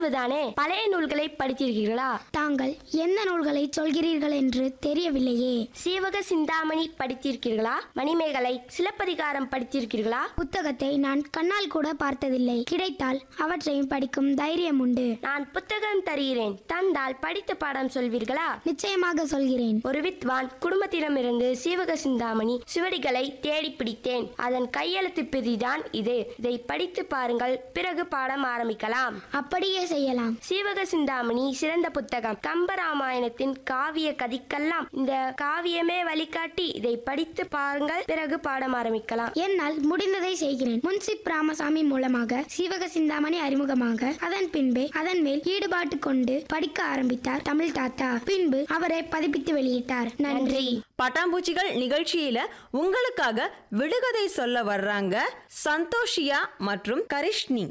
தானே பழைய நூல்களை படித்திருக்கிறீர்களா தாங்கள் எந்த நூல்களை சொல்கிறீர்கள் என்று தெரியவில்லையே சீவக சிந்தாமணி படித்திருக்கிறீர்களா மணிமேகலை சிலப்பதிகாரம் படித்திருக்கிறீர்களா புத்தகத்தை நான் கண்ணால் கூட பார்த்ததில்லை கிடைத்தால் அவற்றையும் படிக்கும் தைரியம் உண்டு நான் புத்தகம் தருகிறேன் தந்தால் படித்த பாடம் சொல்வீர்களா நிச்சயமாக சொல்கிறேன் ஒரு வித்வான் குடும்பத்திடமிருந்து சீவக சிந்தாமணி சுவடிகளை தேடி பிடித்தேன் அதன் கையெழுத்து பிரதிதான் இது இதை படித்து பாருங்கள் பிறகு பாடம் ஆரம்பிக்கலாம் அப்படியே செய்யலாம் சீவக சிந்தாமணி சிறந்த புத்தகம் கம்பராமாயணத்தின் காவிய கதிக்கெல்லாம் இந்த காவியமே வழிகாட்டி இதை படித்து பாருங்கள் பிறகு பாடம் ஆரம்பிக்கலாம் என்னால் முடிந்ததை செய்கிறேன் முன்சிப் ராமசாமி மூலமாக சிவக சிந்தாமணி அறிமுகமாக அதன் பின்பே அதன் மேல் ஈடுபாட்டு கொண்டு படிக்க ஆரம்பித்தார் தமிழ் தாத்தா பின்பு அவரை பதிப்பித்து வெளியிட்டார் நன்றி பட்டாம்பூச்சிகள் நிகழ்ச்சியில உங்களுக்காக விடுகதை சொல்ல வர்றாங்க சந்தோஷியா மற்றும் கரிஷ்னி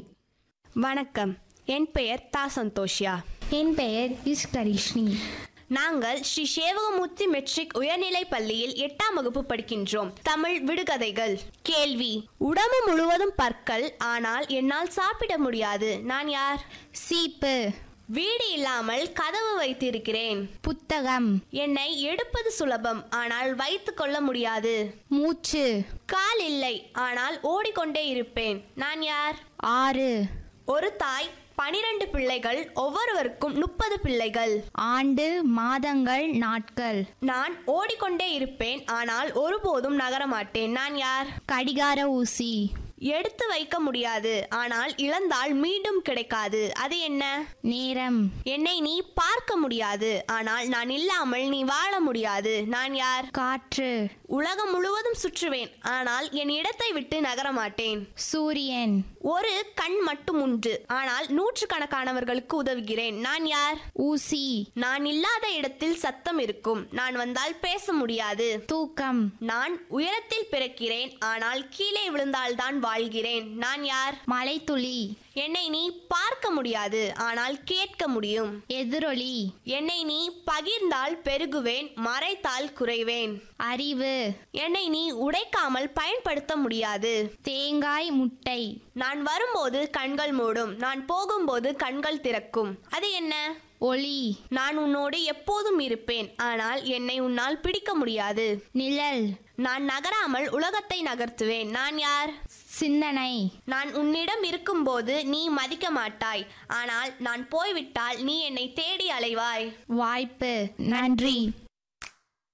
வணக்கம் என் பெயர் தா சந்தோஷியா என் பெயர் இஸ் கரிஷ்ணி நாங்கள் ஸ்ரீ சேவகமூர்த்தி மெட்ரிக் உயர்நிலைப் பள்ளியில் எட்டாம் வகுப்பு படிக்கின்றோம் தமிழ் விடுகதைகள் கேள்வி உடம்பு முழுவதும் பற்கள் ஆனால் என்னால் சாப்பிட முடியாது நான் யார் சீப்பு வீடு இல்லாமல் கதவு வைத்திருக்கிறேன் புத்தகம் என்னை எடுப்பது சுலபம் ஆனால் வைத்து கொள்ள முடியாது மூச்சு கால் இல்லை ஆனால் ஓடிக்கொண்டே இருப்பேன் நான் யார் ஆறு ஒரு தாய் பனிரெண்டு பிள்ளைகள் ஒவ்வொருவருக்கும் முப்பது பிள்ளைகள் ஆண்டு மாதங்கள் நாட்கள் நான் ஓடிக்கொண்டே இருப்பேன் ஆனால் ஒருபோதும் நகரமாட்டேன் நான் யார் கடிகார ஊசி எடுத்து வைக்க முடியாது ஆனால் இழந்தால் மீண்டும் கிடைக்காது அது என்ன நேரம் என்னை நீ பார்க்க முடியாது ஆனால் நான் இல்லாமல் நீ வாழ முடியாது நான் யார் காற்று உலகம் முழுவதும் சுற்றுவேன் ஆனால் என் இடத்தை விட்டு நகரமாட்டேன் சூரியன் ஒரு கண் மட்டும் உண்டு ஆனால் நூற்றுக்கணக்கானவர்களுக்கு உதவுகிறேன் நான் யார் ஊசி நான் இல்லாத இடத்தில் சத்தம் இருக்கும் நான் வந்தால் பேச முடியாது தூக்கம் நான் உயரத்தில் பிறக்கிறேன் ஆனால் கீழே விழுந்தால்தான் வாழ்கிறேன் நான் யார் மலைத்துளி என்னை நீ பார்க்க முடியாது ஆனால் கேட்க முடியும் எதிரொலி என்னை நீ பகிர்ந்தால் பெருகுவேன் மறைத்தால் குறைவேன் அறிவு என்னை நீ உடைக்காமல் பயன்படுத்த முடியாது தேங்காய் முட்டை நான் வரும்போது கண்கள் மூடும் நான் போகும்போது கண்கள் திறக்கும் அது என்ன ஒளி நான் உன்னோடு எப்போதும் இருப்பேன் ஆனால் என்னை உன்னால் பிடிக்க முடியாது நிழல் நான் நகராமல் உலகத்தை நகர்த்துவேன் நான் யார் சிந்தனை நான் உன்னிடம் இருக்கும்போது நீ மதிக்க மாட்டாய் ஆனால் நான் போய்விட்டால் நீ என்னை தேடி அலைவாய் வாய்ப்பு நன்றி